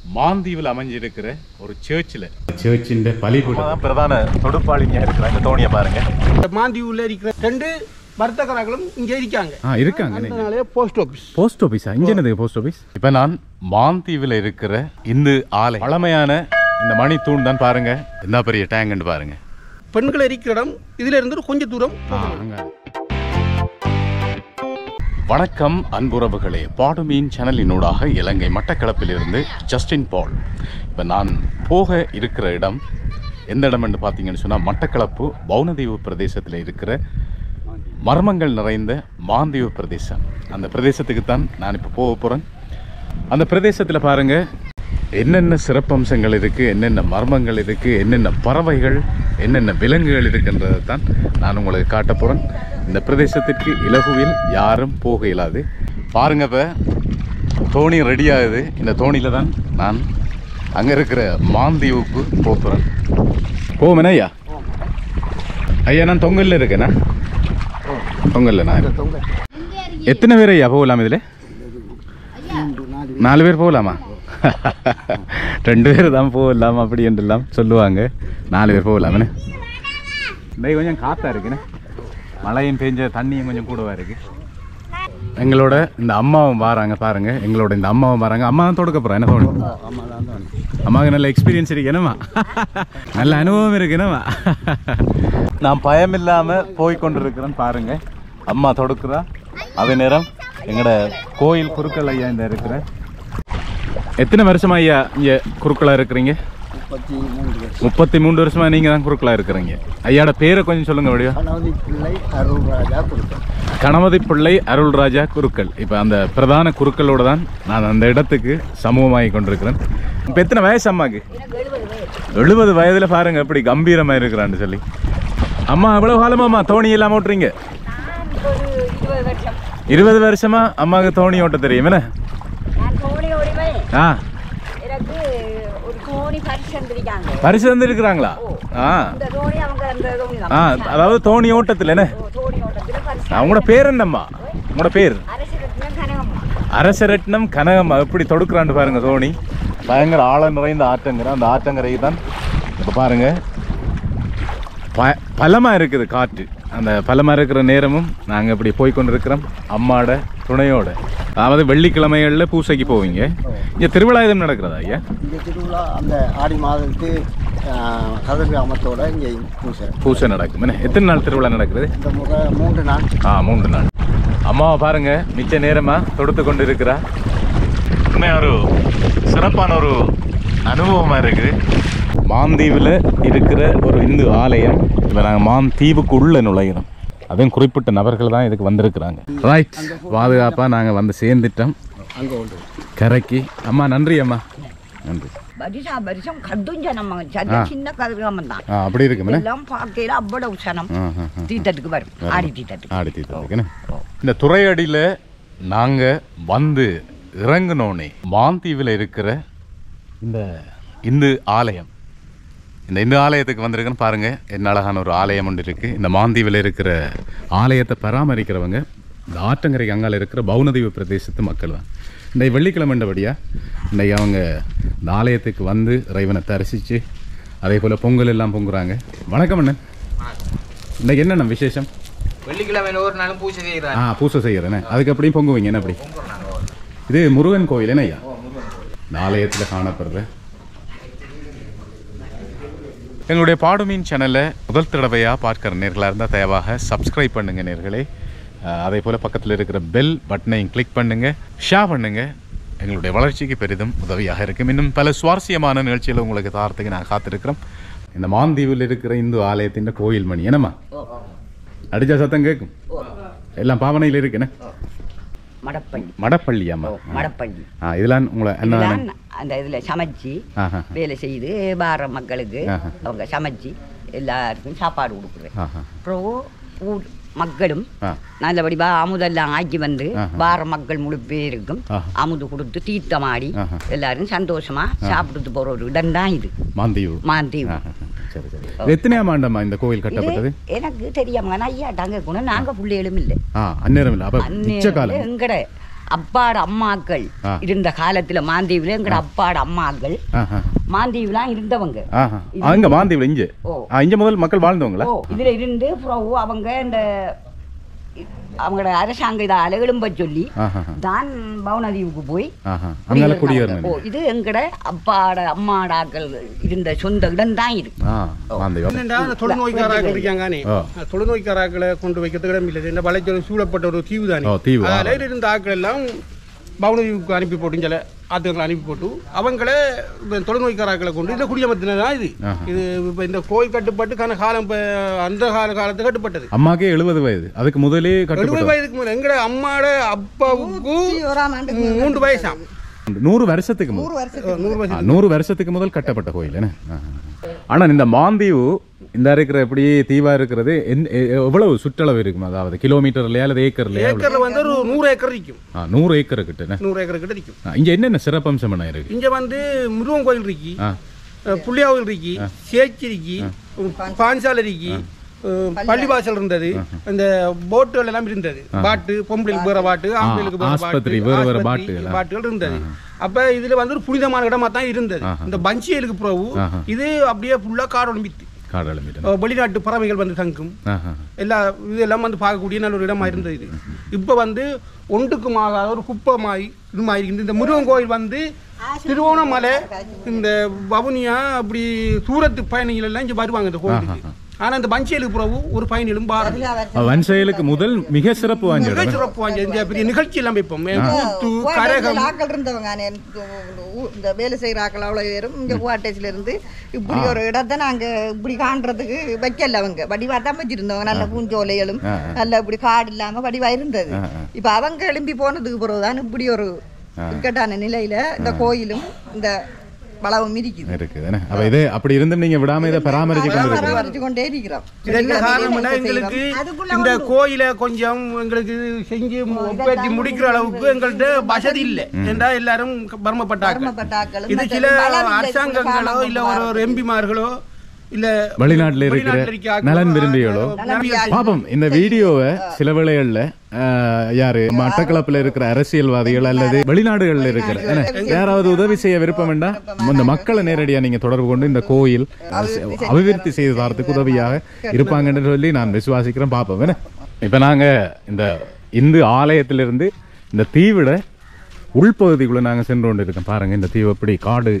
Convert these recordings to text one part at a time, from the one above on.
மாந்தீவில் அமைஞ்சிருக்கிற ஒரு சேர்ச்சில் சேர்ச்சின் பலிபீடம் பிரதான தொடுப்பாளினியா இருக்கிற இந்த தோணியை பாருங்க இந்த மாந்தியூர்ல இருக்கிற ரெண்டு வர்த்தகர்களும் இங்கே இருக்காங்க ஆ இருக்காங்க அதனாலே போஸ்ட் ஆஃபீஸ் போஸ்ட் ஆஃபீஸா இங்க என்னது போஸ்ட் ஆஃபீஸ் இப்போ நான் மாந்தீவில் இருக்கிற இந்து ஆலை பழமையான இந்த மணி தூண் தான் பாருங்க என்ன பெரிய டேங்குன்னு பாருங்க பெண்கள் இருக்கிற இடம் இதுல இருந்து கொஞ்சம் தூரம் ஆ, அங்க. வணக்கம் அன்புறவுகளே பாடுமீன் சேனலினூடாக இலங்கை மட்டக்களப்பிலிருந்து ஜஸ்டின் பால் இப்போ நான் போக இருக்கிற இடம் எந்த இடம் என்று பார்த்தீங்கன்னு சொன்னால் மட்டக்களப்பு பவுனதீவு பிரதேசத்தில் இருக்கிற மர்மங்கள் நிறைந்த மாந்தீவு பிரதேசம் அந்த பிரதேசத்துக்கு தான் நான் இப்போ போக போகிறேன் அந்த பிரதேசத்தில் பாருங்க என்னென்ன சிறப்பம்சங்கள் இருக்குது என்னென்ன மர்மங்கள் இருக்குது என்னென்ன பறவைகள் என்னென்ன விலங்குகள் இருக்குன்றதை தான் நான் உங்களுக்கு காட்ட போகிறேன் இந்த பிரதேசத்திற்கு இலகுவில் யாரும் போக இயலாது பாருங்க இப்போ தோணி ரெடி ஆகுது இந்த தோணியில் தான் நான் அங்கே இருக்கிற மாந்தீவுக்கு போகிறேன் போமேனா ஐயா ஐயா நான் தொங்கல்ல இருக்கேனா தொங்கல்ல நான் இருக்கேன். எத்தனை பேர் ஐயா போகலாம் இதில் நாலு பேர் போகலாமா ரெண்டு பேர் தான் போகலாம் அப்படி என்றெல்லாம் சொல்லுவாங்க நாலு பேர் போகலாமே இந்த கொஞ்சம் காத்தா இருக்குண்ணே மழையும் பெஞ்ச தண்ணியும் கொஞ்சம் கூடவா இருக்கு எங்களோட இந்த அம்மாவும் வராங்க பாருங்க எங்களோட இந்த அம்மாவும் வராங்க அம்மா தான் தொடுக்க போறேன் என்ன தோணும் அம்மாவுக்கு நல்ல எக்ஸ்பீரியன்ஸ் இருக்கு என்னம்மா நல்ல அனுபவம் இருக்கு என்னம்மா நான் பயம் இல்லாம போய் கொண்டிருக்கிறேன் பாருங்க அம்மா தொடுக்குறா அதே நேரம் எங்களோட கோயில் குருக்கள் ஐயா இந்த இருக்கிற எத்தனை வருஷமா ஐயா இங்க குருக்களா இருக்கிறீங்க முப்பத்தி மூன்று முப்பத்தி மூணு வருஷமா நீங்க தான் குருக்களா இருக்கிறீங்க ஐயாட பேரை கொஞ்சம் சொல்லுங்க வடிவா கணவதி பிள்ளை அருள்ராஜா கொடுத்தோம் கணபதி பிள்ளை அருள்ராஜா குருக்கள் இப்போ அந்த பிரதான குருக்களோட தான் நான் அந்த இடத்துக்கு சமூகமாகி கொண்டிருக்கிறேன் இப்போ எத்தனை வயசு அம்மாக்கு எழுபது வயதுல பாருங்க எப்படி கம்பீரமா இருக்கிறான்னு சொல்லி அம்மா எவ்வளவு காலமாம்மா தோணி இல்லாம ஓட்டுறீங்க ஒரு இருபது வருஷம் இருபது வருஷமா அம்மாவுக்கு தோணி ஓட்ட தெரியும் என்ன நான் தோணி ஓடிவேன் ஆ எனக்கு ஒரு தோணி பரிசு தந்திருக்காங்க பரிசு தந்துருக்குறாங்களா ஆ இந்த தோணி அவங்க அந்த தோணி தான் ஆ அதாவது தோணி ஓட்டத்தில் என்ன ஓ, தோணி ஓட்டத்தில் பரிசு அவங்களோட பேர் என்னம்மா உங்களோட பேர் அரசியல் கனகம்மா அரசரட்னம் கனகம் எப்படி தொடுக்கிறான்னு பாருங்க தோனி பயங்கர ஆழம் நிறைந்த ஆற்றங்கரை அந்த ஆற்றங்கரை தான் இப்போ பாருங்க ப பலமாக இருக்குது காற்று அந்த பலமாக இருக்கிற நேரமும் நாங்கள் இப்படி போய் கொண்டு இருக்கிறோம் அம்மாட துணையோட அதாவது வெள்ளிக்கிழமைகளில் பூசைக்கு போவீங்க இங்கே திருவிழா எதுவும் நடக்கிறதா ஐயா இந்த திருவிழா அந்த ஆடி மாதத்து கதர் கிராமத்தோட இங்கே பூசை பூசை நடக்கும் என்ன எத்தனை நாள் திருவிழா நடக்கிறது இந்த முறை மூன்று நாள் ஆ மூன்று நாள் அம்மாவை பாருங்க மிச்ச நேரமா தொடுத்து கொண்டு இருக்கிறா உண்மையா ஒரு சிறப்பான ஒரு அனுபவமா இருக்குது மாந்தீவில் இருக்கிற ஒரு இந்து ஆலயம் இப்போ நாங்கள் மாந்தீவுக்கு உள்ள நுழைகிறோம் அதுவும் குறிப்பிட்ட நபர்கள் தான் இதுக்கு வந்திருக்கிறாங்க ரைட் பாதுகாப்பாக நாங்கள் வந்து சேர்ந்துட்டோம் அங்கே உண்டு கரைக்கு அம்மா நன்றி அம்மா நன்றி வருஷா வருஷம் கடும் ஜனம் சரி ஆ. சின்ன கதிர்காமம் தான் ஆ அப்படி இருக்குமே எல்லாம் பார்க்கையில அவ்வளவு சனம் ஆ ஆ ஆ தீர்த்தத்துக்கு வரும் ஆடி தீர்த்தத்துக்கு ஆடி தீர்த்தத்துக்குன்னு இந்த துறையடியில் நாங்கள் வந்து இறங்கினோடனே மாந்தீவில் இருக்கிற இந்த இந்து ஆலயம் இந்த இந்து ஆலயத்துக்கு வந்திருக்குன்னு பாருங்க என்ன அழகான ஒரு ஆலயம் ஒன்று இருக்குது இந்த மாந்தீவில் இருக்கிற ஆலயத்தை பராமரிக்கிறவங்க இந்த ஆற்றங்கரைக்கு அங்கால இருக்கிற பவுனதீவு பிரதேசத்து மக்கள் தான் இந்த வெள்ளிக்கிழமைண்டபடியா இன்றைக்கு அவங்க இந்த ஆலயத்துக்கு வந்து இறைவனை தரிசித்து அதே போல் பொங்கல் எல்லாம் பொங்குறாங்க வணக்கம் அண்ணன் இன்றைக்கு என்னண்ணா விசேஷம் வெள்ளிக்கிழமை ஒரு நாளும் பூஜை செய்கிறார் ஆ பூசை செய்கிறேனே அதுக்கு அப்படியும் பொங்குவீங்க என்ன அப்படி இது முருகன் கோயில் என்ன ஐயா இந்த ஆலயத்தில் காணப்படுற எங்களுடைய பாடுமீன் சேனலை முதல் தடவையாக பார்க்குற நேர்களாக இருந்தால் தயவாக சப்ஸ்கிரைப் பண்ணுங்கள் நேர்களே அஹ், அதே போல் பக்கத்தில் இருக்கிற பெல் பட்டனையும் கிளிக் பண்ணுங்கள் ஷேர் பண்ணுங்கள் எங்களுடைய வளர்ச்சிக்கு பெரிதும் உதவியாக இருக்கும் இன்னும் பல சுவாரஸ்யமான நிகழ்ச்சிகளை உங்களுக்கு தாரத்துக்கு நான் காத்திருக்கிறோம் இந்த மாந்தீவில் இருக்கிற இந்து ஆலயத்தின் கோயில் மணி என்னம்மா அடிச்சா சத்தம் கேட்கும் எல்லாம் பாவனையில் இருக்குண்ணே மடப்பள்ளி மடப்பள்ளி அம்மா மடப்பள்ளி ஆ இதெல்லாம் உங்களை என்ன இதுதான் அந்த இதுல சமைச்சு ஆஹா வேலை செய்து வார மக்களுக்கு ஆஹா. அவங்க சமைச்சு எல்லாருக்கும் சாப்பாடு கொடுக்குறேன் ஆஹா அப்புறம் ஊர் மக்களும் ஆ நல்லபடி வா அமுதெல்லாம் ஆக்கி வந்து ஆஹா. வார மக்கள் முழு பேருக்கும் ஆஹா. அமுது கொடுத்து தீர்த்தமாடி ஆஹா. எல்லாரும் சந்தோஷமா சாப்பிட்டு போற ஒரு இடம் தான் இது மாந்தீவு மாந்தீவு ஆஹா, சரி சரி இது எத்தனையாம் ஆண்டம்மா இந்த கோயில் இது கட்டப்பட்டது எனக்கு தெரியாம நான் ஐயா தாங்க கூட நாங்க பிள்ளைகளும் இல்லை ஆ அந்நேரம் இல்லை அப்போ மிச்ச காலம் எங்கட அப்பாட அம்மாக்கள் ஆ. இருந்த காலத்துல மாந்தீவுல எங்கட அப்பாட அம்மாக்கள் ஆஹா மாந்தீவுலாம் இருந்தவங்க ஆஹா அங்க மாந்தீவில் இங்க ஓ. ஆ, இங்க முதல் மக்கள் வாழ்ந்தவங்களா ஓ இதுல இருந்து அப்புறம் அவங்க இந்த அவங்களோட அரசாங்க இதை அலகெலும்ப சொல்லி ஆஹா தான் பவுனதீவுக்கு போய் ஆஹா அங்கால குடியிருந்தாங்க. குடியேறினது ஓ இது எங்கட அப்பாட அம்மாடாக்கள் இருந்த சொந்த இடம் தான் இது ஆ மாந்தீவம் என்னடா அந்த தொழுநோய்க்காராக்கள் இருக்காங்கானே ஆ. தொழுநோய்க்காராக்களை கொண்டு வைக்கிறதுக்கு இடம் இல்லை இந்த வளைச்சல் சூழப்பட்ட ஒரு தீவு தானே ஓ, தீவு, ஆ. அதில் இருந்த ஆட்கள் எல்லாம் பவுனதீவுக்கு அனுப்பி போட்டு சில ஆத்துக்களை அனுப்பி போட்டு அவங்கள இந்த தொழுநோய்க்காராக்களை கொண்டு இந்த குடியமர்த்தினது தான் இது ஆஹா. இது இப்போ இந்த கோயில் கட்டுப்பட்டு கான காலம் இப்போ அந்த கால காலத்து கட்டுப்பட்டது அம்மாக்கே எழுபது வயது அதுக்கு முதலே எழுபது கட்டுப்பட்டது வயதுக்கு மேலே எங்கட அம்மாட அப்பாவுக்கு மூன்று வயசாம் நூறு வருஷத்துக்கு முதல் நூறு ஆ, வயசு நூறு வருஷத்துக்கு முதல் கட்டப்பட்ட கோயில் என்ன ஆஹா. ஆனா இந்த மாந்தீவு இந்த இருக்கிற இப்படி தீவா இருக்கிறது எந்த- எ- எவ்வளவு சுற்றளவு இருக்கும் அதாவது கிலோமீட்டர்லயா அல்லது ஏக்கர்லயா எவ்வளவு? ஏக்கர்ல வந்து ஒரு நூறு ஏக்கர் இருக்கும் ஆ, நூறு ஏக்கர் கிட்ட என்ன? நூறு ஏக்கர் கிட்ட இருக்கும் ஆ, இங்க என்னென்ன சிறப்பம்சம் என்ன இருக்கு இங்க வந்து முருகன் கோயில் இருக்கு ஆ அஹ் புள்ளியாவில் இருக்கி சேச்சி இருக்கி பாஞ்சால் இருக்கி அஹ் பள்ளிவாசல் இருந்தது இந்த போட்டுகள் எல்லாம் இருந்தது பாட்டு பொம்பளைக்கு வேற பாட்டு ஆம்பளைக்கு வேற ஆஸ்பத்திரி, பாட்டு வேற வேற ஆஸ்பத்திரி, பாட்டுகள். பாட்டுகள் இருந்தது அப்ப இதுல வந்து ஒரு புனிதமான இடமா தான் இருந்தது இந்த பஞ்சியலுக்கு பிறகு ஆஹா. இது அப்படியே ஃபுல்லா காடொலிம்பித்து காடல் மீது வெளிநாட்டு பறவைகள் வந்து தங்கும் ஆஹா எல்லா இதெல்லாம் வந்து பார்க்கக்கூடிய நல்ல ஒரு இடமா இருந்தது இது இப்போ வந்து ஒன்றுக்கும் ஆகாத ஒரு குப்பமாய் இது மாதிரி இருக்குது இந்த முருகன் கோயில் வந்து திருவோணமலை இந்த வவுனியா அப்படி சூரத்து பயணிகள் எல்லாம் இங்கே வருவாங்க இந்த கோயிலுக்கு ஆனா இந்த பஞ்சேலுக்கு பிறகு ஒரு பயணிகளும் பாருங்க வன்செயலுக்கு முதல் மிக சிறப்பு வாய்ந்த மிக இடம் சிறப்பு வாய்ந்த இந்த பெரிய நிகழ்ச்சி எல்லாம் வைப்போம் கூத்து கரகம் ஆக்கள் இருந்தவங்க அண்ணே. இந்த ஊ- இந்த வேலை செய்யற ஆக்கள் அவ்வளவு பேரும் இங்க குவாட்டேஜ்ல இருந்து இப்படி ஒரு இடத்தை நாங்க இப்படி காண்றதுக்கு வைக்கல அவங்க வடிவா தான் வச்சிருந்தவங்க நல்ல பூஞ்சோலைகளும் நல்ல இப்படி காடு இல்லாம வடிவா இருந்தது இப்ப அவங்க எழும்பி போனதுக்கு பிறகுதான் இப்படி ஒரு இக்கட்டான நிலையில இந்த கோயிலும் இந்த வளவும் இருக்குது இருக்குது என்ன? அப்ப இது அப்படி இருந்தும் நீங்க விடாம இதை பராமரிச்சு கொண்டு இருக்கு பராமரிச்சு கொண்டே இருக்கிறோம் இதற்கு காரணம்னா எங்களுக்கு இந்த கோயிலை கொஞ்சம் எங்களுக்கு செஞ்சு ஒப்பேற்றி முடிக்கிற அளவுக்கு எங்கள்கிட்ட வசதி இல்லை ஏண்டா எல்லாரும் பரமப்பட்டாங்க பரமப்பட்ட ஆட்களும் இது மற்றது சில பலம் இல்லை, அரசாங்கங்களோ சில இல்ல ஒரு ஒரு எம்பிமார்களோ இல்ல வெளிநாட்டுல இருக்கிற வெளிநாட்டுல இருக்க ஆட்களோ, நலன் விரும்பிகளோ நம்பிக்கை- பாப்போம் இந்த வீடியோவை சில வேளைகள்ல ஆஹ், யாரு மட்டக்களப்புல இருக்கிற அரசியல்வாதிகள் அல்லது வெளிநாடுகள்ல இருக்கிற என்ன, யாராவது உதவி செய்ய விருப்பம் வேண்டா இந்த மக்களை நேரடியா நீங்க தொடர்பு கொண்டு இந்த கோயில் அபிவிருத்தி செய்து தரத்துக்கு உதவியாக இருப்பாங்கன்னு சொல்லி நான் விசுவாசிக்கிறேன் பாப்போம் என்ன இப்ப நாங்க இந்த இந்து ஆலயத்திலிருந்து இந்த தீவிட உள்பகுதிக்குள்ள நாங்க சென்று கொண்டு இருக்கோம் பாருங்க இந்த தீவு எப்படி காடு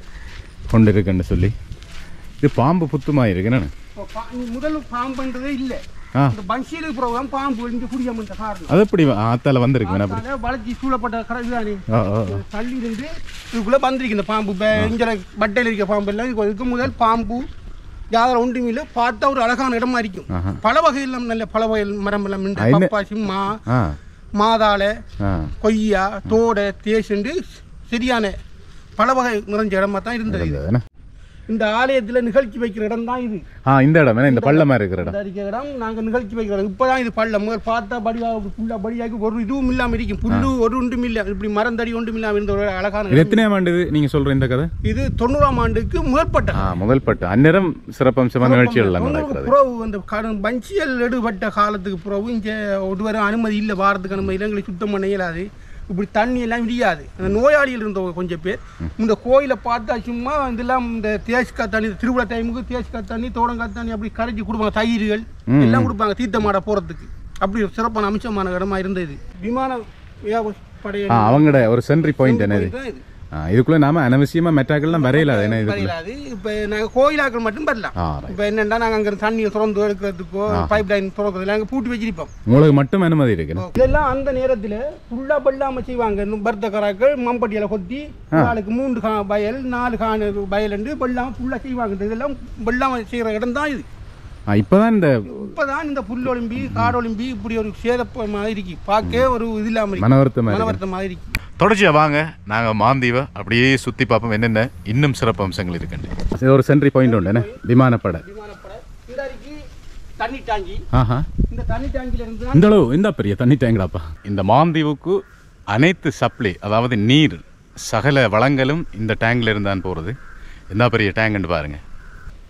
கொண்டு இருக்குன்னு சொல்லி இது பாம்பு புத்துமா இருக்கு என்ன பா- முதல் பாம்புன்றதே இல்ல ஆ. இந்த பன்சியலுக்கு பிறகுதான் பாம்பு இங்க குடியாம இந்த காரணம் அது எப்படி ஆத்தால வந்திருக்கு வேணா அப்படி அதனால வளைச்சி சூழப்பட்ட கடை இதுதானே ஆ, ஆ, ஆ. தள்ளி இருந்து இதுக்குள்ள வந்திருக்கு இந்த பாம்பு இப்ப இங்க பட்டையில இருக்க பாம்பு எல்லாம் இதுக்கு இதுக்கு முதல் பாம்பு யாரும் ஒன்றும் இல்லை பார்த்தா ஒரு அழகான இடமா இருக்கும் ஆஹா. பல வகையில் நல்ல பல வகை மரம் எல்லாம் என்ன? உண்டு. பப்பாசி மா ஆ மாதாளை ஆ கொய்யா தோடை தேசுண்டு சரியான பல வகை நிறைஞ்ச இடமா தான் இருந்தது இது. இருந்தது என்ன? இந்த ஆலயத்துல நிகழ்ச்சி வைக்கிற இடம் தான் இது ஆ இந்த இடம் என்ன இந்த பள்ளமா இருக்கிற இடம் இந்த இருக்கிற இடம் நாங்க நிகழ்ச்சி வைக்கிற இடம் இப்பதான் இது பள்ளம் முதல் பார்த்தா படிவா புல்லா படியாக்கி ஒரு இதுவும் இல்லாம இருக்கும் புல்லு ஒரு ஒன்றும் இல்ல இப்படி மரந்தடி ஒன்றும் இல்லாம இருந்த ஒரு அழகான இது இடம். எத்தனையாம் ஆண்டு இது நீங்க சொல்ற இந்த கதை இது தொண்ணூறாம் ஆண்டுக்கு முதற்பட்ட ஆ முதல் பட்டு அந்நேரம் சிறப்பம்சமான நிகழ்ச்சிகள் எல்லாம் நடக்கிறது புறவு அந்த கடும் பஞ்சியல் எடுபட்ட காலத்துக்கு புறவு இங்க ஒருவரும் அனுமதி இல்லை வாரத்துக்கு அனுமதி இல்லை எங்களுக்கு சுத்தம் பண்ண இயலாது இப்படி தண்ணி எல்லாம் விடியாது அந்த நோயாளிகள் இருந்தவங்க கொஞ்சம் பேர் இந்த கோயிலை பார்த்தா சும்மா இதெல்லாம் இந்த தேசிக்காய் தண்ணி திருவிழா டைமுக்கு தேசிக்காய் தண்ணி தோடங்காய் தண்ணி அப்படி கரைச்சி கொடுப்பாங்க தயிர்கள் எல்லாம் கொடுப்பாங்க தீர்த்தமாட போறதுக்கு அப்படி ஒரு சிறப்பான அம்சமான இடமா இருந்தது விமான வியாபார படை ஆ அவங்களோட ஒரு சென்ட்ரி பாயிண்ட் என்னது தான் இது. ஆ இதுக்குள்ள நாம அனவசியமா மெட்டாக்கள்லாம் வரையல என்ன இதுக்குள்ள வரையலாது இப்போ நாங்கள் கோயிலாக்கள் மட்டும் வரலாம் ஆ right. இப்போ என்னென்னா நாங்கள் அங்கே தண்ணியை திறந்து எடுக்கிறதுக்கோ பைப் லைன் திறக்கிறதுல நாங்கள் பூட்டி வச்சிருப்போம் உங்களுக்கு மட்டும் அனுமதி இருக்கு என்ன? இதெல்லாம் அந்த நேரத்தில் ஃபுல்லாக வெள்ளாம செய்வாங்க இந்த பர்த்தக்கராக்கள் மம்பட்டியில் கொத்தி நாளுக்கு மூன்று கா வயல் நாலு காணு வயல் வெள்ளாம ஃபுல்லாக செய்வாங்க இந்த இதெல்லாம் வெள்ளாம செய்கிற இடம் தான் இது ஆ இப்பதான் இந்த இப்போதான் இந்த புல்லொலிம்பி காடொலிம்பி இப்படி ஒரு சேதமாக இருக்கு பார்க்க ஒரு இது இல்லாமல் இருக்கு மனவருத்தமா இருக்கு மனவர்த்தமாக இருக்கு தொடர்ச்சியா வாங்க நாங்க மாந்தீவை அப்படியே சுத்தி பார்ப்போம் என்னென்ன இன்னும் சிறப்பு அம்சங்கள் இருக்குன்னு இது ஒரு சென்ட்ரி பாயிண்ட் உண்டு என்ன விமானப்படை விமானப்படை இந்த அருகே தண்ணி டாங்கி ஆஹா இந்த தண்ணி டாங்கில இருந்து தான் இந்த அளவு இந்த பெரிய தண்ணி டேங்கடாப்பா இந்த மாந்தீவுக்கு அனைத்து சப்ளை அதாவது நீர் சகல வளங்களும் இந்த டேங்க்ல இருந்தான் போகிறது என்ன பெரிய டேங்குன்னு பாருங்க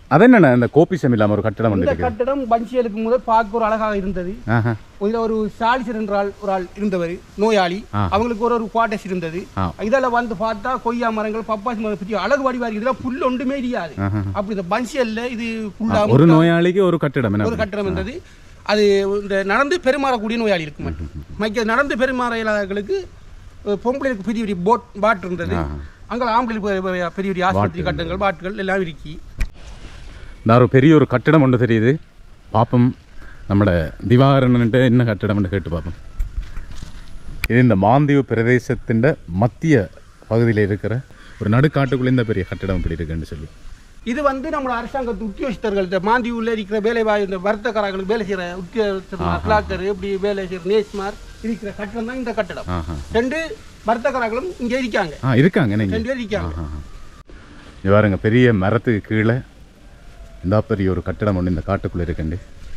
அது என்னண்ணா இந்த கோபிசம் இல்லாமல் ஒரு கட்டடம் ஒன்று இந்த இருக்குது கட்டடம் பஞ்சியலுக்கு முதல் பார்க்க ஒரு அழகாக இருந்தது ஆஹா இதுல ஒரு சாலிசர் என்ற ஆள் ஒரு ஆள் இருந்தவர் நோயாளி ஆ. அவங்களுக்கு ஒரு ஒரு குவார்டர்ஸ் இருந்தது ஆ. இதெல்லாம் வந்து பார்த்தா கொய்யா மரங்கள் பப்பாசி மரம் பற்றி அழகு வடிவா இருக்கு இதெல்லாம் புல் ஒன்றுமே தெரியாது ஆஹா. அப்படி இந்த பன்சியல்ல இது ஆ, ஃபுல்லா ஒரு நோயாளிக்கு ஒரு கட்டடம் என்ன ஒரு கட்டடம் இருந்தது அது இந்த நடந்து பெருமாறக்கூடிய நோயாளி இருக்கு மட்டும் மைக்க நடந்து பெருமாற இயலாதவர்களுக்கு அஹ், பொம்பளைக்கு பெரிய பெரிய போட் பாட் இருந்தது அங்கே ஆம்பளை பெரிய பெரிய பெரிய ஆஸ்பத்திரி கட்டங்கள் பாட்டுகள் எல்லாம் இருக்கி இந்த ஒரு பெரிய ஒரு கட்டடம் ஒன்று தெரியுது பாப்போம் நம்மட திவாகரன்ட்டு என்ன கட்டடம்னு கேட்டு பார்ப்போம் இது இந்த மாந்தீவு பிரதேசத்தின் மத்திய பகுதியில் இருக்கிற ஒரு நடுக்காட்டுக்குள்ளே இந்த பெரிய கட்டடம் இப்படி இருக்குன்னு சொல்லி இது வந்து நம்ம அரசாங்கத்து உத்தியோகஸ்தர்கள் இந்த மாந்தியூர்ல இருக்கிற வேலை வாய் இந்த வர்த்தகராங்களுக்கு வேலை செய்யற உத்தியோகஸ்தர் அக்லாக்கர் இப்படி வேலை செய்யற நேஸ்மார் இருக்கிற கட்டடம் தான் இந்த கட்டடம் ஆஹா ரெண்டு வர்த்தகராக்களும் இங்க இருக்காங்க ஆ இருக்காங்க நீங்கள் ரெண்டு பேர் இருக்காங்க இது பாருங்க பெரிய மரத்துக்கு கீழே இந்த பெரிய ஒரு கட்டடம் ஒன்று இந்த காட்டுக்குள்ளே இருக்குண்டு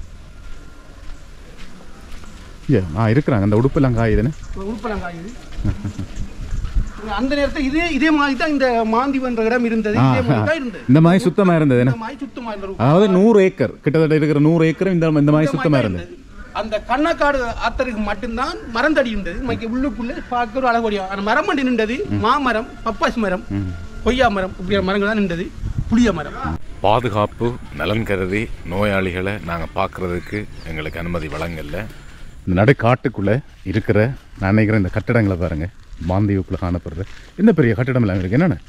ஐயா ஆ இருக்கிறாங்க அந்த உடுப்பெல்லாம் காயுதுன்னு உடுப்பெல்லாம் காயுது அந்த நேரத்தில் இதே இதே மாதிரி தான் இந்த மாந்திவன்ற இடம் இருந்தது ஆ, இதே மாதிரி ஆ. தான் இருந்தது இந்த மாதிரி சுத்தமாக இருந்தது என்ன இந்த மாதிரி சுத்தமா இருந்தது அதாவது நூறு ஏக்கர் கிட்டத்தட்ட இருக்கிற நூறு ஏக்கரும் இந்த இந்த மாதிரி சுத்தமாக இருந்தது அந்த கண்ணக்காடு ஆத்தருக்கு மட்டும்தான் மரந்தடி இருந்தது மக்க உள்ளுக்குள்ள பார்க்க ஒரு அழகுடியா அந்த மரம் மட்டும் நின்றது மாமரம் பப்பாசி மரம் கொய்யா மரம் இப்படி மரங்கள் தான் நின்றது புளிய மரம் பாதுகாப்பு நலன் கருதி நோயாளிகளை நாங்கள் பார்க்குறதுக்கு எங்களுக்கு அனுமதி வழங்கல இந்த நடுக்காட்டுக்குள்ளே இருக்கிற நான் நினைக்கிறேன் இந்த கட்டடங்களை பாருங்க மாந்தீவுக்குள்ளே காணப்படுற இந்த பெரிய கட்டடம் எல்லாம் இருக்கு என்னென்ன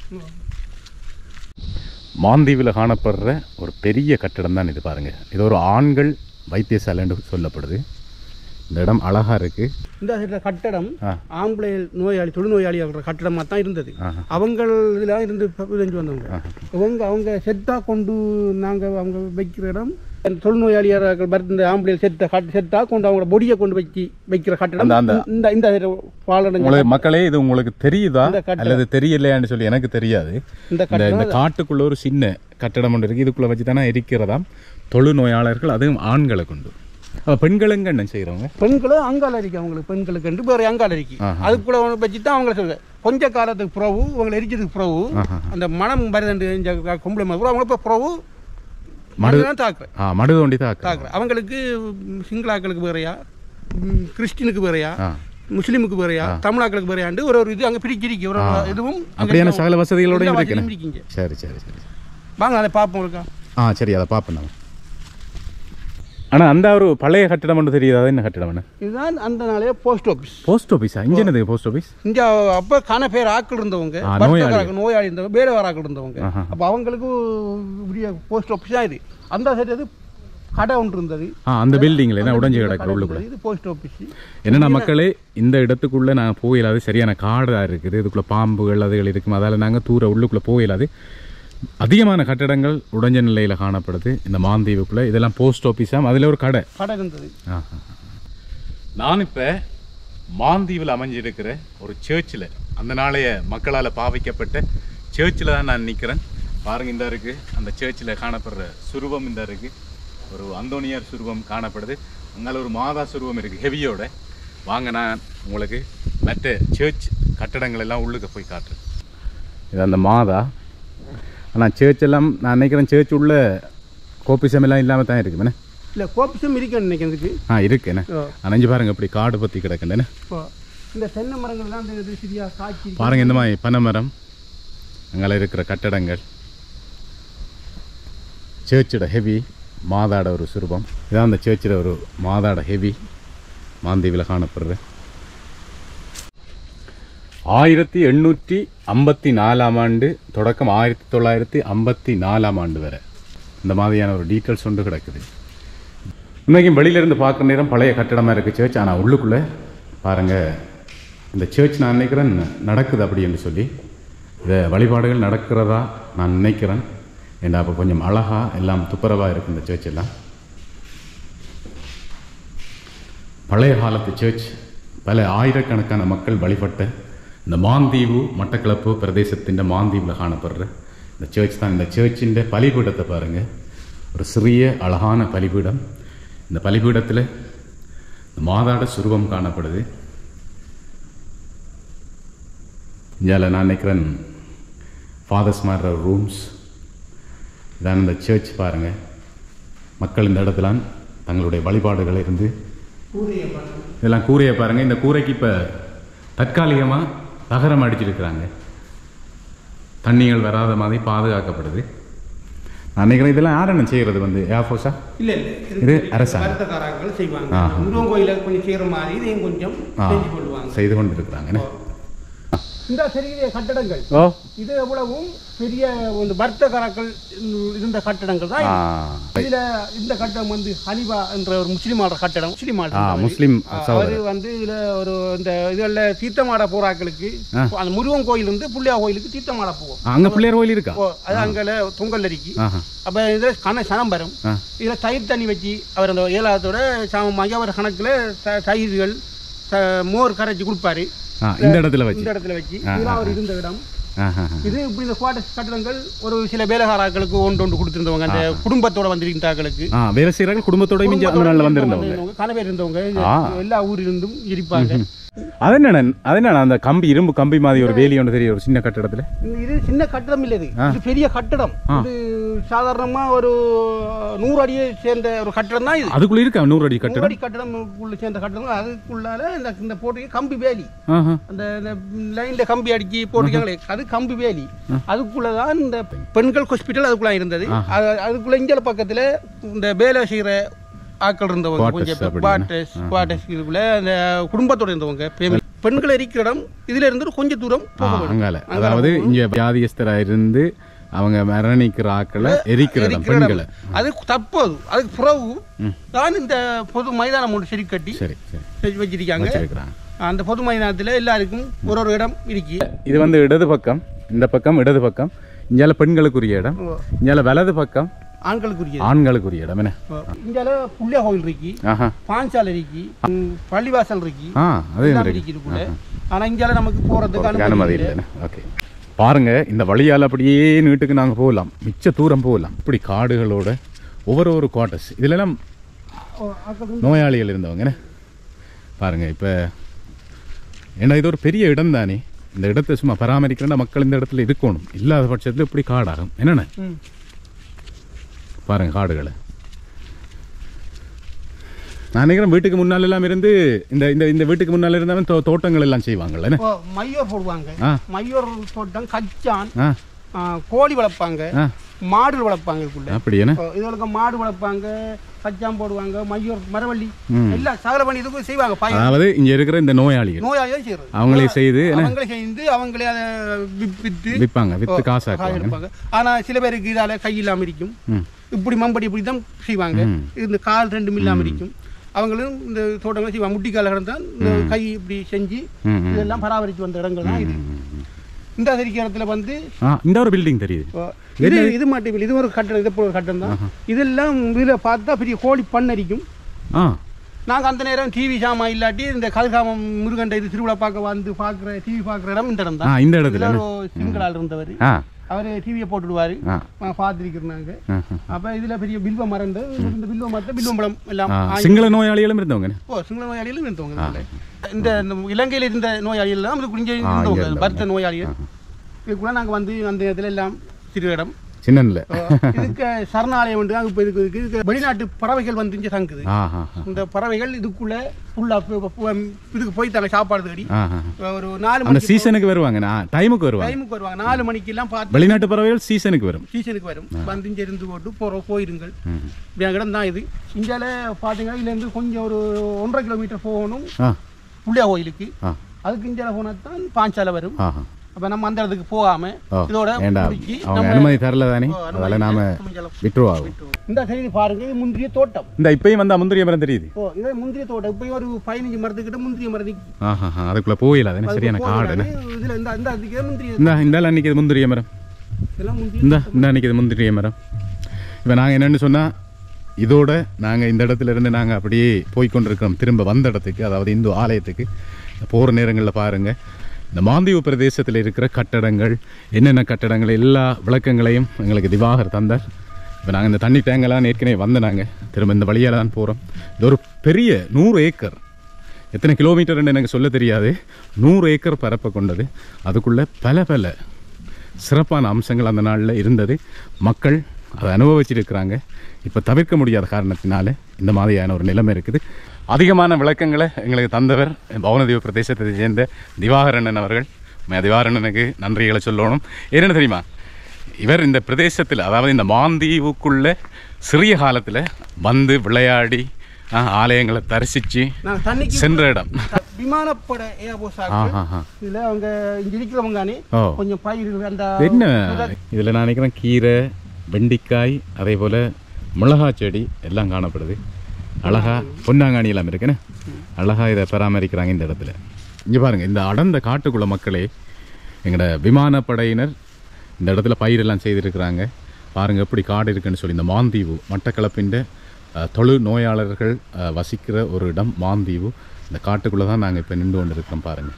மாந்தீவில் காணப்படுற ஒரு பெரிய கட்டடம் தான் இது பாருங்க இது ஒரு ஆண்கள் வைத்தியசாலைன்னு சொல்லப்படுது இந்த இடம் அழகா இருக்கு இந்த சைடுல கட்டடம் ஆ. ஆம்பளை நோயாளி தொழுநோயாளி ஆகிற கட்டடமாக தான் இருந்தது ஆஹா. அவங்க இதெல்லாம் இருந்து செஞ்சு வந்தவங்க அவங்க அவங்க செத்தா கொண்டு நாங்கள் அவங்க வைக்கிற இடம் அந்த தொழுநோயாளியாக இந்த ஆம்பளை செத்த கட் செத்தா கொண்டு அவங்க பொடியை கொண்டு வச்சு வைக்கிற கட்டடம் அந்த- அந்த- இந்த இந்த பாலடைஞ்ச உங்களுக்கு மக்களே இது உங்களுக்கு தெரியுதா இந்த கட்டடம். அல்லது தெரியலையான்னு சொல்லி எனக்கு தெரியாது இந்த இந்த இந்த கட்டடம் காட்டுக்குள்ள ஒரு சின்ன கட்டடம் ஒன்று இருக்கு இதுக்குள்ள வச்சு தானே இருக்கிறதாம் தொழுநோயாளர்கள் அதுவும் ஆண்களை கொண்டு அப்ப பெண்களுங்க என்ன செய்கிறவங்க பெண்களும் அங்கால இருக்கு அவங்களுக்கு பெண்களுக்கு ரெண்டு பேர் அங்கால இருக்கு ஆஹா. அதுக்குள்ள வச்சு தான் அவங்கள சொல்ல கொஞ்ச காலத்துக்கு பிறகு அவங்களை எரிச்சதுக்கு பிறகு ஆஹா. அந்த மனம் வருது இந்த பொம்பளை மாதிரி அவங்கள இப்போ பிறகு மடு மனதான் தாக்குறேன் ஆ மடு தோண்டி தாக்கு தாக்குறேன் அவங்களுக்கு ம், சிங்களாக்களுக்கு வேறையா ம், கிறிஸ்டினுக்கு வேறையா ஆ முஸ்லீமுக்கு வேறையா தமிழாக்களுக்கு வேறையாண்டு ஒரு ஒரு இது அங்கே பிரிச்சிருக்கு ஒரு ஒரு இதுவும் அங்க அப்படியான இருக்கு. சகல வசதிகளோட எல்லா இருக்குண்ணே வசதியும் இருக்கீங்க சரி சரி சரி வாங்க அதை பார்ப்போம் இருக்கா ஆ சரி அதை பார்ப்பேன் நான் ஆனால் அந்த ஒரு பழைய கட்டிடம் ஒன்று தெரியுது அது என்ன கட்டிடம் என்ன இதுதான் அந்த நாளே போஸ்ட் ஆஃபீஸ் போஸ்ட் ஆஃபீஸா இங்கே என்னது போஸ்ட் ஆஃபீஸ் இங்க அப்ப காண பேர் ஆட்கள் இருந்தவங்க ஆ, வர்த்தகராக நோயாளி இருந்தவங்க வேலை வர ஆட்கள் இருந்தவங்க ஆஹா. அப்ப அவங்களுக்கு இப்படியே போஸ்ட் ஆஃபீஸ் தான் இது அந்த சைடு இது கடை ஒன்று இருந்தது ஆ அந்த பில்டிங்கில் என்ன அந்த உடஞ்சி கடை கிடக்குற உள்ளுக்குள்ள இருந்தது. இது போஸ்ட் ஆஃபீஸ் என்னென்ன மக்களே இந்த இடத்துக்குள்ளே நாங்கள் போயிடாது சரியான காடாக இருக்குது இதுக்குள்ளே பாம்புகள் அதுகள் இருக்கும் அதால் நாங்கள் தூர உள்ளுக்குள்ளே போயிடாது அதிகமான கட்டடங்கள் உடைஞ்ச நிலையில் காணப்படுது இந்த மாந்தீவுக்குள்ளே இதெல்லாம் போஸ்ட் ஆஃபீஸாம் அதில் ஒரு கடை கடை இருந்தது நான் இப்போ மாந்தீவில் அமைஞ்சிருக்கிற ஒரு சர்ச்சில் அந்த நாளைய மக்களால் பாவிக்கப்பட்ட சர்ச்சில் தான் நான் நிற்கிறேன் பாருங்க இந்த இருக்குது அந்த சர்ச்சில் காணப்படுற சுருவம் இந்த இருக்குது ஒரு அந்தோனியார் சுருவம் காணப்படுது அங்கால ஒரு மாதா சுருவம் இருக்குது ஹெவியோட வாங்க நான் உங்களுக்கு மற்ற சர்ச் கட்டடங்கள் எல்லாம் உள்ளுக்கு போய் காட்டுறேன் இது அந்த மாதா ஆனால் சர்ச் எல்லாம் நான் நினைக்கிறேன் சர்ச் உள்ள கோபிசம் எல்லாம் இல்லாமல் தான் இருக்குமே இல்ல கோபிசம் இருக்குன்னு நினைக்கிறதுக்கு ஆ இருக்குண்ணே அணைஞ்சு பாருங்க இப்படி காடு பற்றி கிடக்குன்னு இப்போ இந்த தென்னை மரங்கள்லாம் இந்த இது சரியா காய்ச்சி பாருங்க இந்த மாதிரி பனைமரம் அங்கே இருக்கிற கட்டடங்கள் சேர்ச்சோட ஹெவி மாதாட ஒரு சுரூபம் இதான் அந்த சேர்ச்சில் ஒரு மாதாட ஹெவி மாந்தீவில் காணப்படுற ஆயிரத்தி எண்ணூற்றி ஐம்பத்தி நாலாம் ஆண்டு தொடக்கம் ஆயிரத்தி தொள்ளாயிரத்தி ஐம்பத்தி நாலாம் ஆண்டு வரை இந்த மாதிரியான ஒரு டீட்டெயில்ஸ் ஒன்று கிடக்குது உண்மைக்கும் வெளியிலேருந்து பார்க்குற நேரம் பழைய கட்டடமாக இருக்குது சர்ச் ஆனால் உள்ளுக்குள்ளே பாருங்கள் இந்த சர்ச் நான் நினைக்கிறேன் நடக்குது அப்படி என்று சொல்லி இந்த வழிபாடுகள் நடக்கிறதா நான் நினைக்கிறேன் ஏன்னா அப்போ கொஞ்சம் அழகாக எல்லாம் துப்புரவாக இருக்குது இந்த சர்ச் எல்லாம் பழைய காலத்து சர்ச் பல ஆயிரக்கணக்கான மக்கள் வழிபட்ட இந்த மாந்தீவு மட்டக்களப்பு பிரதேசத்தின் மாந்தீவில் காணப்படுற இந்த சர்ச் தான் இந்த சர்ச்சின் பலிபீடத்தை பாருங்கள் ஒரு சிறிய அழகான பலிபீடம் இந்த பலிபீடத்தில் இந்த மாதாட சுரூபம் காணப்படுது இந்தியாவில் நான் நினைக்கிறேன் ஃபாதர்ஸ் மாறுற ரூம்ஸ் இதான் இந்த சர்ச் பாருங்கள் மக்கள் இந்த இடத்துல தங்களுடைய வழிபாடுகள் இருந்து இதெல்லாம் கூரையை பாருங்கள் இந்த கூரைக்கு இப்போ தற்காலிகமாக தகரம் அடிச்சிருக்கிறாங்க தண்ணிகள் வராத மாதிரி பாதுகாக்கப்படுது நான் நினைக்கிறேன் இதெல்லாம் யார் என்ன செய்கிறது வந்து ஏர்ஃபோர்ஸா இல்ல இல்ல இது அரசாங்கம். வருத்தக்காரர்கள் செய்வாங்க ஆஹா. முருகன் கோயில கொஞ்சம் செய்யற மாதிரி இதையும் கொஞ்சம் ஆ செஞ்சு கொள்வாங்க செய்து கொண்டு இருக்கிறாங்க இந்த பெரிய கட்டடங்கள் ஓ இது எவ்வளவும் பெரிய ஒரு வர்த்தகராக்கள் இருந்த கட்டடங்கள் தான் ஆ இது. இதுல இந்த கட்டடம் வந்து ஹனிபா என்ற ஒரு முஸ்லிமாட கட்டடம் முஸ்லிமாட ஆ முஸ்லீம் அவர் சகோதரர் வந்து இதுல ஒரு இந்த இதுல தீர்த்தமாட போறாக்களுக்கு ஆ. அந்த முருகன் கோயில் இருந்து புள்ளியா கோயிலுக்கு தீர்த்தமாட போவோம் அங்கே பிள்ளையார் கோயில் இருக்கா ஓ, அது அங்கே தொங்கல் அடிக்கி ஆஹா அப்ப இதுல கண சனம் வரும் ஆ இதுல தயிர் தண்ணி வச்சு அவர் அந்த ஏழாவதோட சாமம் வாங்கி அவர் கணக்குல த- தயிர்கள் த- மோர் கரைச்சி கொடுப்பாரு ஆ இந்த இடத்துல வச்சு இந்த இடத்துல வச்சு ஆ, இதெல்லாம் அவர் இருந்த இடம் ஆஹா இது இப்படி இந்த குவார்டர்ஸ் கட்டடங்கள் ஒரு சில வேலைகாராக்களுக்கு ஒன்று ஒன்று கொடுத்திருந்தவங்க அந்த குடும்பத்தோட வந்திருந்தாக்களுக்கு ஆ வேலை செய்கிறார்கள் குடும்பத்தோட மிஞ்சி அந்த நாளில் வந்திருந்தவங்க கனவேர் இருந்தவங்க ஆ. எல்லா ஊரிலிருந்தும் இருப்பாங்க அது என்ன அது என்ன அந்த கம்பி இரும்பு கம்பி மாதிரி ஒரு வேலி ஒன்று தெரியும் ஒரு சின்ன கட்டடத்தில் இந்த- இது சின்ன கட்டடம் இல்லை இது இது பெரிய கட்டடம் ஆ. இது சாதாரணமா ஒரு நூறு அடியை சேர்ந்த ஒரு கட்டடம் தான் இது அதுக்குள்ள இருக்கா நூறு அடி நூறு கட்டடம் அடி கட்டடம் உள்ள சேர்ந்த கட்டடம் அதுக்குள்ளால இந்த இந்த போட்டு கம்பி வேலி ஆஹா அந்த லைன்ல கம்பி அடிக்கி போட்டுருக்காங்களே அது கம்பி வேலி அதுக்குள்ளதான் இந்த பெண்கள் ஹாஸ்பிட்டல் அதுக்குள்ள இருந்தது அது- அதுக்குள்ள இஞ்சல பக்கத்துல இந்த வேலை செய்யற ஆட்கள் இருந்தவங்க Quarters கொஞ்சம் பேர் அப்படின்னா? குவார்டர்ஸ் குவார்டர்ஸ் இதுக்குள்ள அந்த குடும்பத்தோட இருந்தவங்க family. பெண்கள் இருக்கிற இடம் இதுல இருந்து கொஞ்சம் தூரம் ஆ போக வேண்டும். அங்கால அங்கால அதாவது இங்க வியாதியஸ்தரா இருந்து அவங்க மரணிக்கிற ஆக்களை எரிக்கிற இடம் இருக்கிற இடம். பெண்களை அது தப்போது அதுக்கு பிறகு தான் இந்த பொது மைதானம் ஒன்று சரி கட்டி சரி சரி செஞ்சு வச்சிருக்காங்க வச்சிருக்கிறாங்க அந்த பொது மைதானத்துல எல்லாருக்கும் ஒரு ஒரு இடம் இருக்கு இது வந்து இடது பக்கம் இந்த பக்கம் இடது பக்கம் இங்கால பெண்களுக்குரிய இடம் இங்கால வலது பக்கம் ஆண்களுக்குரிய ஆண்களுக்குரிய இடம் என்ன இந்தியால புள்ளியா கோவில் இருக்கு ஆஹா பாஞ்சாலை இருக்கு ம், பள்ளிவாசல் இருக்கு ஆ அது எல்லாம் இருக்கு இருக்கு இதுக்குள்ள ஆனா இந்தியால நமக்கு போறதுக்கு போறதுக்கு அனுமதி அனுமதி இல்லை இல்லைன்னு ஓகே பாருங்க இந்த வழியால் அப்படியே நீட்டுக்கு நாங்கள் போகலாம் மிச்ச தூரம் போகலாம் இப்படி காடுகளோட ஒவ்வொரு ஒரு குவார்ட்டர்ஸ் இதுலலாம் நோயாளிகள் இருந்தவங்க என்ன பாருங்க இப்போ ஏன்னா இது ஒரு பெரிய இடம் தானே இந்த இடத்தை சும்மா பராமரிக்கிறேன்னா மக்கள் இந்த இடத்துல இருக்கணும் இல்லாத பட்சத்தில் இப்படி காடாகும் என்னென்ன ம். பாருங்க காடுகளை நான் நினைக்கிறேன் வீட்டுக்கு முன்னால எல்லாம் இருந்து இந்த இந்த இந்த வீட்டுக்கு முன்னால இருந்தாலும் தோ- தோட்டங்கள் எல்லாம் செய்வாங்கல்ல என்ன? இப்போ மையோர் போடுவாங்க ஆ. மையோர் தோட்டம் கச்சான் ஆ ஆ, கோழி வளர்ப்பாங்க ஆ மாடு வளர்ப்பாங்க இதுக்குள்ள அப்படி என்ன இப்போ இதுகளுக்கு மாடு வளர்ப்பாங்க கச்சான் போடுவாங்க மையோர் மரவள்ளி ம். எல்லாம் சகல பண்ணி இதுக்கும் செய்வாங்க பயிர் அதாவது இங்க இருக்கிற இந்த நோயாளிகள் நோயாளியாக செய்யறது அவங்களே செய்து என்ன அவங்களே செய்து அவங்களே அதை விப்- வித்து விற்பாங்க வித்து காசு காசாக்குவாங்க எடுப்பாங்க ஆனா சில பேருக்கு இதால கை இல்லாம இருக்கும் ம். இப்படி மம்படி இப்படி தான் செய்வாங்க ம். இந்த கால் ரெண்டும் இல்லாம இருக்கும் அவங்களும் இந்த தோட்டங்களை செய்வாங்க முட்டி கால தான் இந்த கை இப்படி செஞ்சு ம், ம். இதெல்லாம் பராமரிச்சு வந்த இடங்கள் தான் இது இந்த அதிரிக்க இடத்துல வந்து ஆ இந்த ஒரு பில்டிங் தெரியுது இப்போ இது இது மட்டும் இல்லை இது ஒரு கட்டடம் இது போல ஒரு கட்டடம் தான் இதெல்லாம் இதில் பார்த்தா பெரிய கோழி பண்ணரிக்கும் ஆ நாங்கள் அந்த நேரம் டிவி சாமா இல்லாட்டி இந்த கதிர்காமம் முருகன் இது திருவிழா பார்க்க வந்து பார்க்குற டிவி பார்க்குற இடம் இந்த இடம் ஆ தான் இந்த இடத்துல இதுல ஒரு சிங்களால் இருந்தவர் ஆ அவர் டிவியை போட்டுடுவார் ஆ பார்த்துருக்குறாங்க ஆ, அப்போ இதில் பெரிய பில்வ மரம் இருந்து இந்த பில்வ மரத்தை பில்வம் பழம் எல்லாம் ஆ ஆங்கி- சிங்கள நோயாளிகளும் இருந்தவங்க என்ன? ஓ சிங்கள நோயாளிகளும் இருந்தவங்க இதுல. இந்த இந்த இலங்கையில் இருந்த நோயாளிகள் எல்லாம் இது குடிஞ்ச இங்க இருந்தவங்க இருந்தவங்க. பருத்த நோயாளிகள் இதுக்குள்ள நாங்கள் வந்து அந்த இடத்துல எல்லாம் சிறு இடம் சின்னன்ல இதுக்கு சரணாலயம் உண்டு அங்கே இப்போ இதுக்கு இதுக்கு இதுக்கு வெளிநாட்டு பறவைகள் வந்து இங்கே தங்குது ஆ ஆ ஆ. இந்த பறவைகள் இதுக்குள்ள ஃபுல்லா இதுக்கு போய் தர சாப்பாடு தேடி ஆ ஆ. ஒரு நாலு அந்த மணிக்கு சீசனுக்கு வருவாங்க நான் டைமுக்கு வருவாங்க டைமுக்கு வருவாங்க நாலு மணிக்கு எல்லாம் பார்த்து வெளிநாட்டு பறவைகள் சீசனுக்கு வரும் சீசனுக்கு வரும் வந்து இங்கே இருந்து போட்டு போகிறோம் போயிருங்கள் ம். இப்படி இடம் தான் இது இந்தியாவில் பார்த்தீங்கன்னா இதுலேருந்து கொஞ்சம் ஒரு ஒன்றரை கிலோமீட்டர் போகணும் ஆ புள்ளியா கோயிலுக்கு ஆ அதுக்கு இந்தியாவில் போனால் தான் பாஞ்சாலை வரும் ஆ ஆ. அப்போ நம்ம அந்த இடத்துக்கு போகாம ஓ இதோட ஏண்டா முடிச்சு அவங்க நம்ம- அனுமதி தரல தானே ஓ, அனுமதி அதனால நாம இல்லை, நம்ம ஜலம் விட்டுருவாகும் இந்த சைடு பாருங்க இது முந்திரிய தோட்டம் இந்த இப்பயும் வந்து முந்திரிய மரம் தெரியுது ஓ இது முந்திரிய தோட்டம் இப்போ ஒரு பதினஞ்சு மரத்துக்கிட்ட முந்திரிய மரம் ஆஹா ஆஹா. அதுக்குள்ள போயில அது சரியான காடு என்ன? இதுல இந்த இந்த அதுக்கு முந்திரிய இந்த இந்த அன்னைக்கு முந்திரிய மரம் இதெல்லாம் முந்திரிய இந்த இந்த அன்னைக்கு முந்திரிய மரம் இப்போ நாங்கள் என்னன்னு சொன்னால் இதோட நாங்கள் இந்த இடத்துல இருந்து நாங்கள் அப்படியே போய் கொண்டிருக்கிறோம் திரும்ப வந்த இடத்துக்கு அதாவது இந்து ஆலயத்துக்கு போகிற நேரங்களில் பாருங்கள் இந்த மாந்தீவு பிரதேசத்தில் இருக்கிற கட்டடங்கள் என்னென்ன கட்டடங்கள் எல்லா விளக்கங்களையும் எங்களுக்கு திவாகர் தந்தார் இப்போ நாங்கள் இந்த தண்ணி டேங்கெல்லாம் ஏற்கனவே வந்த நாங்கள் திரும்ப இந்த வழியால் தான் போகிறோம் இது ஒரு பெரிய நூறு ஏக்கர் எத்தனை கிலோமீட்டர்னு எனக்கு சொல்ல தெரியாது நூறு ஏக்கர் பரப்பை கொண்டது அதுக்குள்ளே பல பல சிறப்பான அம்சங்கள் அந்த நாளில் இருந்தது மக்கள் அதை அனுபவிச்சிருக்கிறாங்க இப்போ தவிர்க்க முடியாத காரணத்தினால இந்த மாதிரியான ஒரு நிலைமை இருக்குது அதிகமான விளக்கங்களை எங்களுக்கு தந்தவர் பவனதீவு பிரதேசத்தை சேர்ந்த திவாகரண்ணன் அவர்கள் உண்மையா திவாகரண்ணனுக்கு நன்றிகளை சொல்லணும் ஏன்னு தெரியுமா இவர் இந்த பிரதேசத்தில் அதாவது இந்த மாந்தீவுக்குள்ள சிறிய காலத்தில் வந்து விளையாடி ஆ, ஆலயங்களை தரிசித்து நான் தண்ணிக்கு சென்ற இடம் விமானப்பட ஏர்போர்ஸ் ஆ ஆ ஆ இதுல அவங்க இங்க இருக்கிறவங்க ஓ. கொஞ்சம் பயிர் அந்த என்ன இதில் நான் நினைக்கிறேன் கீரை வெண்டிக்காய் அதே போல் மிளகாய் செடி எல்லாம் காணப்படுது அழகா பொன்னாங்காணி எல்லாம் இருக்குன்னு அழகா இதை பராமரிக்கிறாங்க இந்த இடத்துல இங்கே பாருங்க இந்த அடர்ந்த காட்டுக்குள்ள மக்களே எங்களோட விமானப்படையினர் இந்த இடத்துல பயிரெல்லாம் செய்திருக்கிறாங்க பாருங்க எப்படி காடு இருக்குன்னு சொல்லி இந்த மாந்தீவு மட்டக்களப்பின் அஹ், தொழு நோயாளர்கள் அஹ், வசிக்கிற ஒரு இடம் மாந்தீவு இந்த காட்டுக்குள்ளே தான் நாங்கள் இப்போ நின்று கொண்டு இருக்கிறோம் பாருங்கள்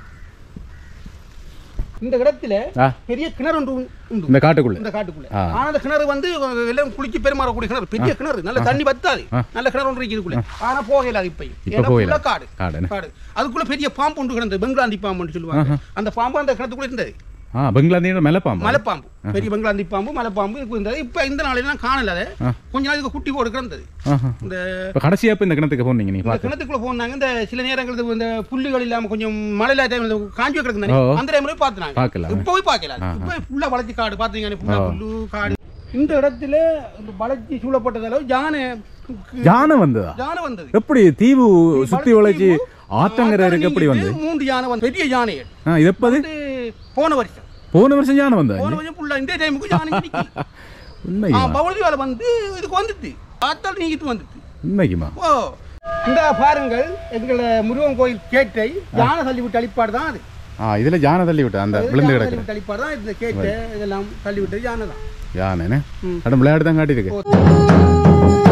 இந்த இடத்துல ஆ பெரிய கிணறு ஒன்று உண்டு இந்த காட்டுக்குள்ளே இந்த காட்டுக்குள்ள ஆ. ஆனா அந்த கிணறு வந்து எல்லாம் குளிச்சு பெருமாறக்கூடிய கிணறு பெரிய கிணறு நல்ல தண்ணி பத்தாது ஆ. நல்ல கிணறு ஒன்று இருக்குதுக்குள்ள ஆனா போகல அது இப்ப இப்ப போகல. காடு காடுன்னு. காடு அதுக்குள்ள பெரிய பாம்பு ஒன்று கிடந்தது பெங்களாந்தி பாம்புன்னு சொல்லுவாங்க அந்த பாம்பு அந்த கிணத்துக்குள்ள இருந்தது ஆ பெங்களாந்தீன மலைப்பாம்பா மலைப்பாம்பு பெரிய பெங்களாந்தி பாம்பு மலைப்பாம்பு இதுக்கு இருந்தது இப்ப இந்த நாளெல்லாம் காணல அதை ஆ. கொஞ்ச நாளைக்கு குட்டி போடு கிடந்தது ஆஹா. இந்த இப்போ கடைசியாக இப்போ இந்த கிணத்துக்கு போனீங்க நீங்கள் இந்த பார்க்க கிணத்துக்குள்ள போனாங்க இந்த சில நேரங்களுக்கு இந்த புல்லுகள் இல்லாம கொஞ்சம் மழையில டைம் காஞ்சி கிடக்குது ஓ. அந்த டைம்ல பார்த்துனாங்க பார்க்கலாம். இப்ப போய் பார்க்கல இப்ப ஃபுல்லா வளர்ச்சி காடு பாத்தீங்கன்னா ஃபுல்லா புல்லு காடு இந்த இடத்துல இந்த வளர்ச்சி சூழப்பட்டதால யானை யானை வந்ததா யானை வந்தது எப்படி தீவு சுத்தி வளைச்சு தீவு, ஆத்தங்கரை இருக்கு எப்படி வந்து நீங்கிட்டு மூன்று யானை வந்து பெரிய யானைகள் ஆ இது எப்பது வந்து போன வருஷம் போன வருஷம் யானை வந்தா போன வருஷம் ஃபுல்லா இந்த டைமுக்கு யானை நிக்கி. உண்மைக்குமா பவளி வேலை வந்து இதுக்கு வந்துட்டு ஆத்தால் நீங்கிட்டு வந்துட்டு உண்மைக்குமா ஓ இந்த பாருங்கள் எங்களை முருகன் கோயில் கேட்டை யானை தள்ளி விட்டு அழிப்பாடு தான் அது ஆ இதுல யானை தள்ளி விட்டா அந்த விழுந்து யானை கிடக்குற தள்ளி விட்டு அழிப்பாடு தான் இந்த கேட்டை இதெல்லாம் தள்ளி விட்டு யானை தான் யானைன்னு ம். கடும் விளையாட்டு தான் காட்டியிருக்கு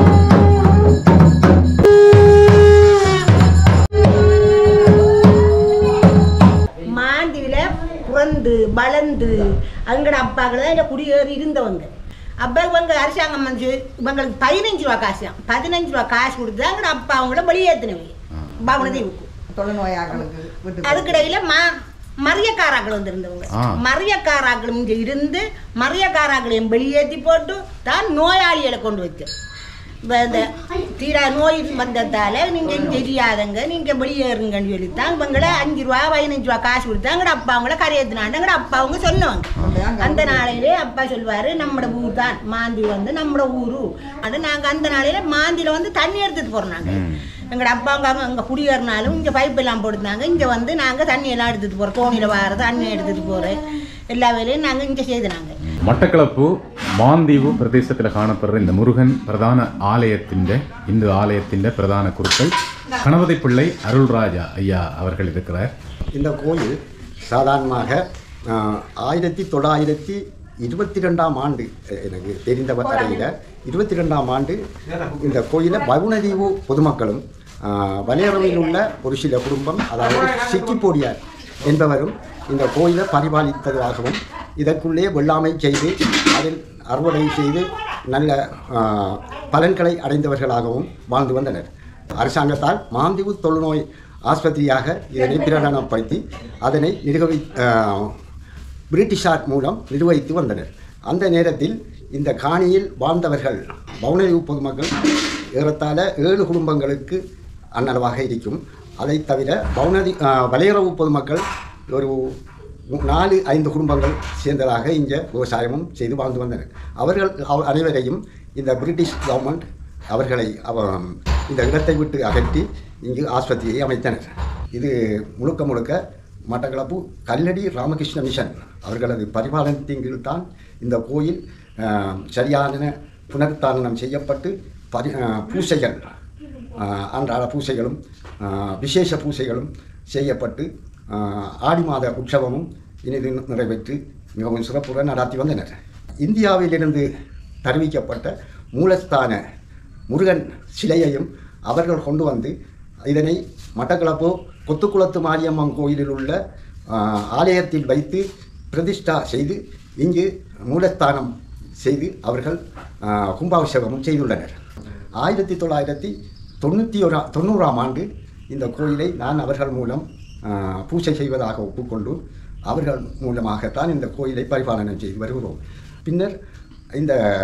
மாந்தியில பிறந்து வளர்ந்து அங்கட அப்பாக்கள் தான் இந்த குடியேறி இருந்தவங்க அப்போ இவங்க அரசாங்கம் வந்து இவங்களுக்கு பதினஞ்சு ரூபா காசு தான் பதினஞ்சு ரூபா காசு கொடுத்து அங்கட அப்பா அவங்கள வெளியேற்றினவங்க பவனதேவுக்கு தொழுநோயாளர்களுக்கு விட்டு அதுக்கிடையில மா மரியக்காராக்கள் வந்திருந்தவங்க ஆ. மரியக்காராக்கள் இங்கே இருந்து மரியக்காராக்களையும் வெளியேற்றி போட்டு தான் நோயாளிகளை கொண்டு வச்சோம் இப்ப இந்த தீரா நோய் வந்ததால நீங்கள் இங்கே தெரியாதங்க நீங்கள் வெளியேறுங்கன்னு சொல்லித்தான் இவங்கள அஞ்சு ரூபா பதினஞ்சு ரூபா காசு கொடுத்தா எங்கட அப்பா அவங்கள கரையேற்றினாங்க எங்கட அப்பா அவங்க சொன்னவங்க அந்த நாளையிலே அப்பா சொல்வாரு நம்மட ஊர் தான் மாந்தி வந்து நம்மட ஊரு அது நாங்கள் அந்த நாளையில மாந்தியில வந்து தண்ணி எடுத்துட்டு போறோம் நாங்க எங்கட அப்பா அவங்க அங்க அங்கே குடியேறினாலும் இங்கே பைப் எல்லாம் போட்டுருந்தாங்க இங்கே வந்து நாங்கள் தண்ணி எல்லாம் எடுத்துட்டு போகிறோம் தோணியில் வார தண்ணி எடுத்துட்டு போகிறோம் எல்லா வேலையும் நாங்கள் இங்கே செய்துனாங்க மட்டக்களப்பு மாந்தீவு பிரதேசத்தில் காணப்படுற இந்த முருகன் பிரதான ஆலயத்தின் இந்து ஆலயத்தின் பிரதான குருக்கள் கணபதி பிள்ளை அருள்ராஜா ஐயா அவர்கள் இருக்கிறார் இந்த கோயில் சாதாரணமாக ஆஹ், ஆயிரத்தி தொள்ளாயிரத்தி இருபத்தி ரெண்டாம் ஆண்டு அஹ், எனக்கு தெரிந்த வரையில் இருபத்தி ரெண்டாம் ஆண்டு இந்த கோயிலை வவுனதீவு பொதுமக்களும் ஆஹ், வலையறவில் உள்ள ஒரு சில குடும்பம் அதாவது சிக்கிப்போடியார் என்பவரும் இந்த கோயிலை பரிபாலித்ததாகவும் இதற்குள்ளே வெள்ளாமை செய்து அதில் அறுவடை செய்து நல்ல ஆஹ், பலன்களை அடைந்தவர்களாகவும் வாழ்ந்து வந்தனர் அரசாங்கத்தால் மாந்திவு தொழுநோய் ஆஸ்பத்திரியாக இதனை பிரகடனப்படுத்தி அதனை நிர்வகி ஆஹ், பிரிட்டிஷார் மூலம் நிர்வகித்து வந்தனர் அந்த நேரத்தில் இந்த காணியில் வாழ்ந்தவர்கள் பவுனரிவு பொதுமக்கள் ஏறத்தாழ ஏழு குடும்பங்களுக்கு அன்னளவாக இருக்கும் அதை தவிர பவுனரி ஆஹ், வலையுறவு பொதுமக்கள் ஒரு மு- நாலு ஐந்து குடும்பங்கள் சேர்ந்ததாக இங்கே விவசாயமும் செய்து வாழ்ந்து வந்தனர் அவர்கள் அவ- அனைவரையும் இந்த பிரிட்டிஷ் கவர்மெண்ட் அவர்களை அவ- இந்த இடத்தை விட்டு அகற்றி இங்கு ஆஸ்பத்திரியை அமைத்தனர் இது முழுக்க முழுக்க மட்டக்களப்பு கல்லடி ராமகிருஷ்ண மிஷன் அவர்களது பரிபாலனத்தின் கீழ் தான் இந்த கோயில் ஆஹ், சரியான புனருத்தாரணம் செய்யப்பட்டு பரி ஆஹ், பூசைகள் ஆஹ், அன்றாட பூசைகளும் ஆஹ், விசேஷ பூசைகளும் செய்யப்பட்டு ஆஹ், ஆடி மாத உற்சவமும் இனிது நிறைவேற்றி மிகவும் சிறப்புடன் நடாத்தி வந்தனர் இந்தியாவிலிருந்து தருவிக்கப்பட்ட மூலஸ்தான முருகன் சிலையையும் அவர்கள் கொண்டு வந்து இதனை மட்டக்களப்பு கொத்துக்குளத்து மாரியம்மன் கோயிலில் உள்ள ஆஹ், ஆலயத்தில் வைத்து பிரதிஷ்டா செய்து இங்கு மூலஸ்தானம் செய்து அவர்கள் ஆஹ், கும்பாபிஷேகமும் செய்துள்ளனர் ஆயிரத்தி தொள்ளாயிரத்தி தொண்ணூற்றி ஓரா தொண்ணூறாம் ஆண்டு இந்த கோயிலை நான் அவர்கள் மூலம் ஆஹ், பூஜை செய்வதாக ஒப்புக்கொண்டு அவர்கள் மூலமாகத்தான் இந்த கோயிலை பரிபாலனை செய்து வருகிறோம் பின்னர் இந்த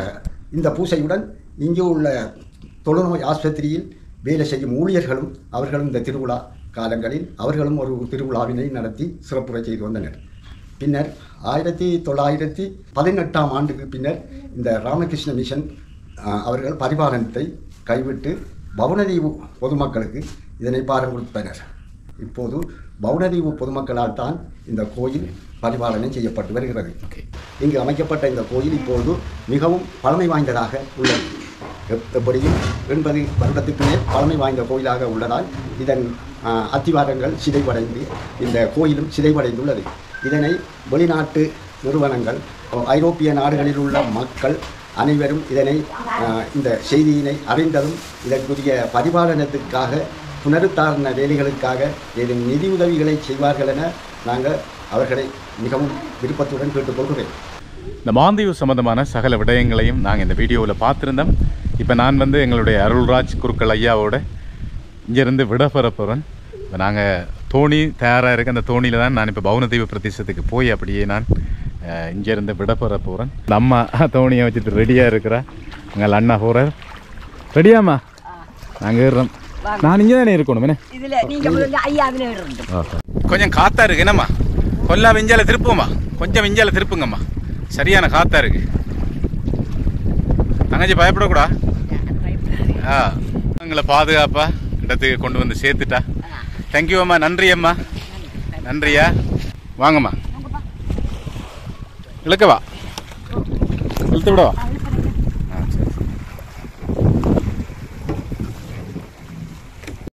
இந்த பூசையுடன் இங்கே உள்ள தொழுநோய் ஆஸ்பத்திரியில் வேலை செய்யும் ஊழியர்களும் அவர்களும் இந்த திருவிழா காலங்களில் அவர்களும் ஒரு திருவிழாவினை நடத்தி சிறப்புரை செய்து வந்தனர் பின்னர் ஆயிரத்தி தொள்ளாயிரத்தி பதினெட்டாம் ஆண்டுக்கு பின்னர் இந்த ராமகிருஷ்ண மிஷன் ஆஹ், அவர்கள் பரிபாலனத்தை கைவிட்டு பவுனதீவு பொதுமக்களுக்கு இதனை பாரம் கொடுத்தனர் இப்போது பவுனதீவு பொதுமக்களால் தான் இந்த கோயில் பரிபாலனை செய்யப்பட்டு வருகிறது இங்கு அமைக்கப்பட்ட இந்த கோயில் இப்போது மிகவும் பழமை வாய்ந்ததாக உள்ளது எப்- எப்படியும் எண்பது வருடத்துக்கு மேல் பழமை வாய்ந்த கோயிலாக உள்ளதால் இதன் ஆ, அத்திவாரங்கள் சிதைவடைந்து இந்த கோயிலும் சிதைவடைந்துள்ளது இதனை வெளிநாட்டு நிறுவனங்கள் ஐரோப்பிய நாடுகளில் உள்ள மக்கள் அனைவரும் இதனை ஆ, இந்த செய்தியினை அறிந்ததும் இதற்குரிய பரிபாலனத்துக்காக புனருத்தாரண வேலைகளுக்காக ஏதேனும் நிதி உதவிகளை செய்வார்கள் என நாங்கள் அவர்களை மிகவும் விருப்பத்துடன் கேட்டுக்கொள்கிறேன் இந்த மாந்தீவு சம்பந்தமான சகல விடயங்களையும் நாங்கள் இந்த வீடியோவில் பார்த்துருந்தோம் இப்போ நான் வந்து எங்களுடைய அருள்ராஜ் குருக்கள் ஐயாவோட இங்கேருந்து விட பெற போகிறேன் இப்போ நாங்கள் தோணி தயாராக இருக்க அந்த தோணியில் தான் நான் இப்போ பவுனதீவு பிரதேசத்துக்கு போய் அப்படியே நான் அஹ், இங்கேருந்து விட பெற போகிறேன் இந்த அம்மா தோணியை வச்சுட்டு ரெடியாக இருக்கிறா எங்கள் அண்ணா போகிறார் ரெடியாம்மா நாங்கள் ஏறுறோம் நான் இங்கே தானே இருக்கணும் என்ன இதுல நீங்க முதல்ல ஐயா அதுல இருந்து கொஞ்சம் காத்தா இருக்கு என்னம்மா கொல்லா விஞ்சால திருப்புமா கொஞ்சம் விஞ்சால திருப்புங்கம்மா சரியான காத்தா இருக்கு தங்கச்சி பயப்படக்கூடா ஆ எங்களை பாதுகாப்பா இடத்துக்கு கொண்டு வந்து சேர்த்துட்டா தேங்க்யூ அம்மா நன்றி அம்மா நன்றியா வாங்கம்மா இழுக்கவா இழுத்து விடவா